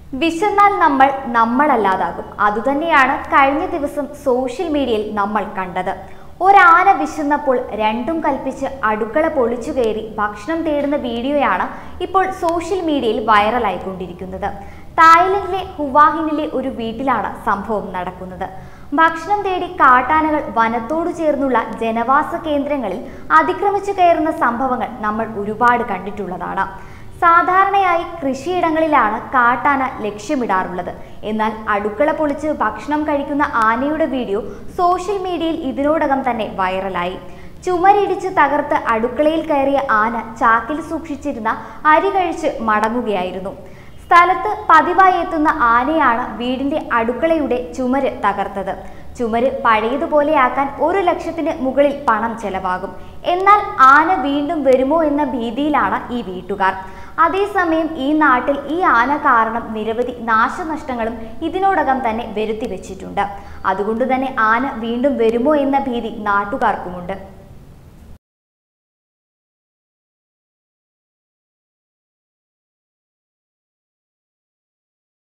വിശന്നാൽ നമ്മൾ നമ്മളല്ലാതാകും അതുതന്നെയാണ് കഴിഞ്ഞ ദിവസം സോഷ്യൽ മീഡിയയിൽ നമ്മൾ കണ്ടത് ഒരാന വിശന്നപ്പോൾ രണ്ടും കൽപ്പിച്ച് അടുക്കള പൊളിച്ചു കയറി ഭക്ഷണം തേടുന്ന വീഡിയോയാണ് ഇപ്പോൾ സോഷ്യൽ മീഡിയയിൽ വൈറലായിക്കൊണ്ടിരിക്കുന്നത് തായ്ലൻഡിലെ ഹുവാഹിനിലെ ഒരു വീട്ടിലാണ് സംഭവം നടക്കുന്നത് ഭക്ഷണം തേടി കാട്ടാനകൾ വനത്തോടു ചേർന്നുള്ള ജനവാസ കേന്ദ്രങ്ങളിൽ അതിക്രമിച്ചു കയറുന്ന സംഭവങ്ങൾ നമ്മൾ ഒരുപാട് കണ്ടിട്ടുള്ളതാണ് സാധാരണയായി കൃഷിയിടങ്ങളിലാണ് കാട്ടാന ലക്ഷ്യമിടാറുള്ളത് എന്നാൽ അടുക്കള പൊളിച്ച് ഭക്ഷണം കഴിക്കുന്ന ആനയുടെ വീഡിയോ സോഷ്യൽ മീഡിയയിൽ ഇതിനോടകം തന്നെ വൈറലായി ചുമരിടിച്ച് തകർത്ത് അടുക്കളയിൽ കയറിയ ആന ചാക്കിൽ സൂക്ഷിച്ചിരുന്ന അരി കഴിച്ച് മടങ്ങുകയായിരുന്നു സ്ഥലത്ത് പതിവായി എത്തുന്ന ആനയാണ് വീടിന്റെ അടുക്കളയുടെ ചുമര് തകർത്തത് ചുമര് പഴയതുപോലെയാക്കാൻ ഒരു ലക്ഷത്തിന് മുകളിൽ പണം ചെലവാകും എന്നാൽ ആന വീണ്ടും വരുമോ എന്ന ഭീതിയിലാണ് ഈ വീട്ടുകാർ അതേസമയം ഈ നാട്ടിൽ ഈ ആന കാരണം നിരവധി നാശനഷ്ടങ്ങളും ഇതിനോടകം തന്നെ വരുത്തി വെച്ചിട്ടുണ്ട് അതുകൊണ്ട് തന്നെ ആന വീണ്ടും വരുമോ എന്ന ഭീതി നാട്ടുകാർക്കുമുണ്ട്